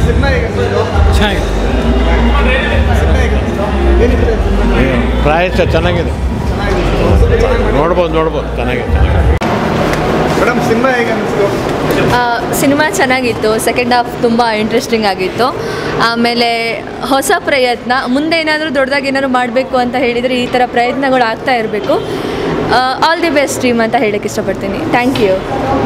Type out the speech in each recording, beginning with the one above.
Cinema ಹೇಗೆ ಪ್ರಾಯಶ ಚೆನ್ನಾಗಿದೆ ನೋಡ್ಬೋದು ನೋಡ್ಬೋದು ಚೆನ್ನಾಗಿದೆ ಮೇಡಮ್ ಸಿನಿಮಾ ಹೇಗೆ ಅನಿಸ್ತು ಸಿನಿಮಾ ಚೆನ್ನಾಗಿತ್ತು ಸೆಕೆಂಡ್ ಹಾಫ್ ತುಂಬ ಇಂಟ್ರೆಸ್ಟಿಂಗ್ ಆಗಿತ್ತು ಆಮೇಲೆ ಹೊಸ ಪ್ರಯತ್ನ ಮುಂದೆ ಏನಾದರೂ ದೊಡ್ಡದಾಗಿ ಏನಾದ್ರು ಮಾಡಬೇಕು ಅಂತ ಹೇಳಿದರೆ ಈ ಥರ ಪ್ರಯತ್ನಗಳು ಆಗ್ತಾ ಇರಬೇಕು ಆಲ್ ದಿ ಬೆಸ್ಟ್ ಟೀಮ್ ಅಂತ ಹೇಳಕ್ಕೆ ಇಷ್ಟಪಡ್ತೀನಿ ಥ್ಯಾಂಕ್ ಯು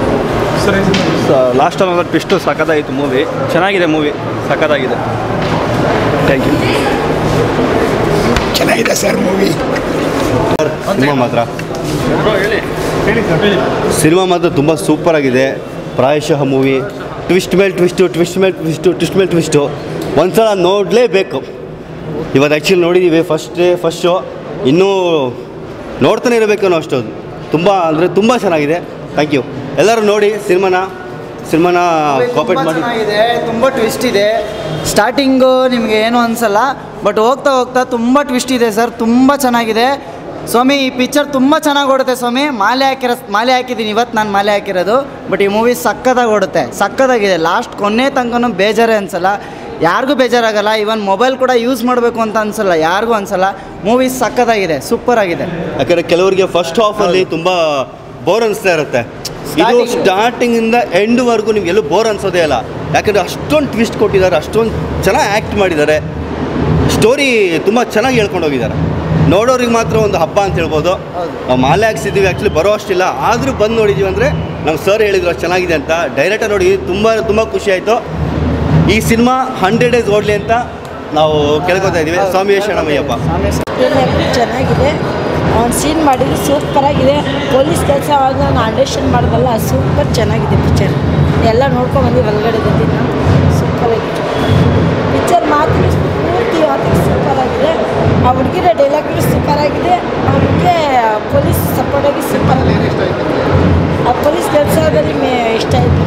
ಲಾಸ್ಟ್ ಟೈಮ್ ಅಂದ್ರೆ ಟ್ವಿಸ್ಟು ಸಖತ್ತಾಗಿತ್ತು ಮೂವಿ ಚೆನ್ನಾಗಿದೆ ಮೂವಿ ಸಖತ್ತಾಗಿದೆ ಥ್ಯಾಂಕ್ ಯು ಚೆನ್ನಾಗಿದೆ ಸರ್ ಮೂವಿ ಸಿನಿಮಾ ಮಾತ್ರ ಹೇಳಿ ಸರ್ ಹೇಳಿ ಸಿನಿಮಾ ಮಾತ್ರ ತುಂಬ ಸೂಪರ್ ಆಗಿದೆ ಪ್ರಾಯಶಃ ಮೂವಿ ಟ್ವಿಸ್ಟ್ ಮೇಲೆ ಟ್ವಿಸ್ಟು ಟ್ವಿಸ್ಟ್ ಮೇಲೆ ಟ್ವಿಸ್ಟು ಟ್ವಿಸ್ಟ್ ಮೇಲೆ ಟ್ವಿಸ್ಟು ಒಂದ್ಸಲ ನೋಡಲೇಬೇಕು ಇವತ್ತು ಆ್ಯಕ್ಚುಲಿ ನೋಡಿದ್ದೀವಿ ಫಸ್ಟ್ ಡೇ ಫಸ್ಟ್ ಶೋ ಇನ್ನೂ ನೋಡ್ತಾನೆ ಇರಬೇಕನ್ನೋ ಅಷ್ಟು ತುಂಬ ಅಂದರೆ ತುಂಬ ಚೆನ್ನಾಗಿದೆ ಥ್ಯಾಂಕ್ ಯು ಎಲ್ಲರೂ ನೋಡಿ ಸಿನಿಮಾನ ಸಿನಿಮಾನ ಕಾಪರೇಟ್ ತುಂಬ ಮಾಡಿ ಚೆನ್ನಾಗಿದೆ ತುಂಬ ಟ್ವಿಸ್ಟ್ ಇದೆ ಸ್ಟಾರ್ಟಿಂಗು ನಿಮಗೆ ಏನು ಅನಿಸಲ್ಲ ಬಟ್ ಹೋಗ್ತಾ ಹೋಗ್ತಾ ತುಂಬ ಟ್ವಿಸ್ಟ್ ಇದೆ ಸರ್ ತುಂಬ ಚೆನ್ನಾಗಿದೆ ಸ್ವಾಮಿ ಈ ಪಿಕ್ಚರ್ ತುಂಬ ಚೆನ್ನಾಗಿ ಓಡುತ್ತೆ ಸ್ವಾಮಿ ಮಾಲೆ ಹಾಕಿರೋ ಮಾಲೆ ಹಾಕಿದ್ದೀನಿ ಇವತ್ತು ನಾನು ಮಾಲೆ ಹಾಕಿರೋದು ಬಟ್ ಈ ಮೂವಿ ಸಕ್ಕತ್ತಾಗಿ ಓಡುತ್ತೆ ಸಕ್ಕತ್ತಾಗಿದೆ ಲಾಸ್ಟ್ ಕೊನೆ ತನಕನೂ ಬೇಜಾರೇ ಅನಿಸಲ್ಲ ಯಾರಿಗೂ ಬೇಜಾರಾಗಲ್ಲ ಇವನ್ ಮೊಬೈಲ್ ಕೂಡ ಯೂಸ್ ಮಾಡಬೇಕು ಅಂತ ಅನಿಸಲ್ಲ ಯಾರಿಗೂ ಅನಿಸಲ್ಲ ಮೂವಿ ಸಕ್ಕತ್ತಾಗಿದೆ ಸೂಪರ್ ಆಗಿದೆ ಯಾಕಂದರೆ ಕೆಲವರಿಗೆ ಫಸ್ಟ್ ಹಾಫಲ್ಲಿ ತುಂಬ ಬೋರ್ ಅನಿಸ್ತಾ ಇರುತ್ತೆ ಇದು Starting. ಸ್ಟಾರ್ಟಿಂಗಿಂದ ಎಂಡ್ವರೆಗೂ ನಿಮ್ಗೆ ಎಲ್ಲೂ ಬೋರ್ ಅನ್ಸೋದೇ ಇಲ್ಲ ಯಾಕಂದರೆ ಅಷ್ಟೊಂದು ಟ್ವಿಸ್ಟ್ ಕೊಟ್ಟಿದ್ದಾರೆ ಅಷ್ಟೊಂದು ಚೆನ್ನಾಗಿ ಆ್ಯಕ್ಟ್ ಮಾಡಿದ್ದಾರೆ ಸ್ಟೋರಿ ತುಂಬ ಚೆನ್ನಾಗಿ ಹೇಳ್ಕೊಂಡು ಹೋಗಿದ್ದಾರೆ ನೋಡೋರಿಗೆ ಮಾತ್ರ ಒಂದು ಹಬ್ಬ ಅಂತ ಹೇಳ್ಬೋದು ಹೌದು. ನಾವು ಮಾಲೆ ಹಾಕ್ಸಿದ್ದೀವಿ ಆ್ಯಕ್ಚುಲಿ ಬರೋ ಅಷ್ಟಿಲ್ಲ ಆದರೂ ಬಂದು ನೋಡಿದ್ದೀವಿ ಅಂದರೆ ನಮ್ಮ ಸರ್ ಹೇಳಿದ್ರು ಅಷ್ಟು ಚೆನ್ನಾಗಿದೆ ಅಂತ ಡೈರೆಕ್ಟಾಗಿ ನೋಡಿ ತುಂಬ ತುಂಬ ಖುಷಿ ಆಯಿತು ಈ ಸಿನಿಮಾ ಹಂಡ್ರೆಡ್ ಡೇಸ್ ಓಡಲಿ ಅಂತ ನಾವು ಕೇಳ್ಕೊತಾ ಇದ್ದೀವಿ ಸ್ವಾಮಿ ಶರಣಮಯ್ಯಪ್ಪ ಚೆನ್ನಾಗಿದೆ ಅವ್ನು ಸೀನ್ ಮಾಡಿದ್ದು ಸೂಪರಾಗಿದೆ ಪೊಲೀಸ್ ಕೆಲಸ ಅವಾಗ ನಾನು ಅಂಡರ್ಸ್ಟ್ಯಾಂಡ್ ಮಾಡೋದಲ್ಲ ಸೂಪರ್ ಚೆನ್ನಾಗಿದೆ ಪಿಕ್ಚರ್ ಎಲ್ಲ ನೋಡ್ಕೊಂಡು ಬಂದು ಒಳಗಡೆ ಬಂದಿದ್ದು ಸೂಪರಾಗಿದೆ ಪಿಕ್ಚರ್ ಮಾತು ಪೂರ್ತಿ ಮಾತು ಸೂಪರಾಗಿದೆ ಆ ಹುಡುಗಿರ ಡೈಲಾಗ್ಗಳು ಸೂಪರಾಗಿದೆ ಅವ್ರಿಗೆ ಪೊಲೀಸ್ ಸಪೋರ್ಟಾಗಿ ಸೂಪರ್ ಆ ಪೊಲೀಸ್ ಕೆಲಸದಲ್ಲಿ ಮೇ ಇಷ್ಟ ಆಯಿತು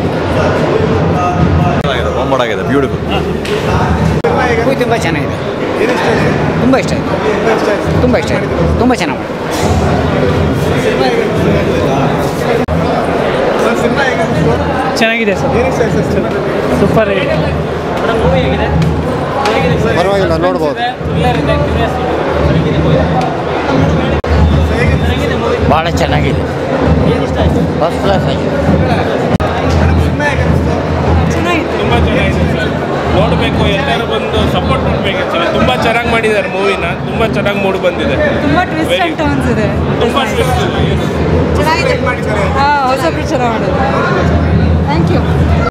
ಬೊಂಬಾಡಾಗಿದೆ ಬ್ಯೂಟಿಫುಲ್ ಮೂವಿ ತುಂಬ ಚೆನ್ನಾಗಿದೆ ಏನು ಇಷ್ಟ ಆಯ್ತು ತುಂಬ ಇಷ್ಟ ಆಯಿತು ತುಂಬ ಇಷ್ಟ ಆಯ್ತು ತುಂಬ ಇಷ್ಟ ಆಯಿತು ತುಂಬ ಚೆನ್ನಾಗಿ ಸಿನಿಮಾ ಹೇಗೆ ಸರ್ ಸಿನಿಮಾ ಹೇಗೆ ಅನಿಸ್ತು ಚೆನ್ನಾಗಿದೆ ಸರ್ ಏನು ಇಷ್ಟ ಆಯ್ತು ಸರ್ ಚೆನ್ನಾಗಿದೆ ಸೂಪರ್ ಪರವಾಗಿಲ್ಲ ನೋಡ್ಬೋದು ಭಾಳ ಚೆನ್ನಾಗಿದೆ ಫಸ್ಟ್ ಕ್ಲಾಸ್ ಆಗಿದೆ ಮೇಡಮ್ ಸಿನಿಮಾ ಹೇಗೆ ಅನಿಸ್ತು ತುಂಬ ಚೆನ್ನಾಗಿದೆ ಸರ್ ನೋಡಬೇಕು ಎಲ್ಲರೂ ಬಂದು ಸಪೋರ್ಟ್ ಮಾಡಬೇಕು ಆ್ಯಕ್ಚುಲಿ ತುಂಬ ಚೆನ್ನಾಗಿ ಮಾಡಿದ್ದಾರೆ ಮೂವಿನ ತುಂಬ ಚೆನ್ನಾಗಿ ಮೂಡಿ ಬಂದಿದೆ ತುಂಬ ಟ್ವಿಸ್ಟ್ Very ಆ್ಯಂಡ್ ಟರ್ನ್ಸ್ ಇದೆ ತುಂಬ twist ಇದೆ. ಚೆನ್ನಾಗಿದೆ ಹಾಂ ಹೊಸ ಪಿಕ್ಚರ್ ಮಾಡೋದು ಥ್ಯಾಂಕ್ ಯು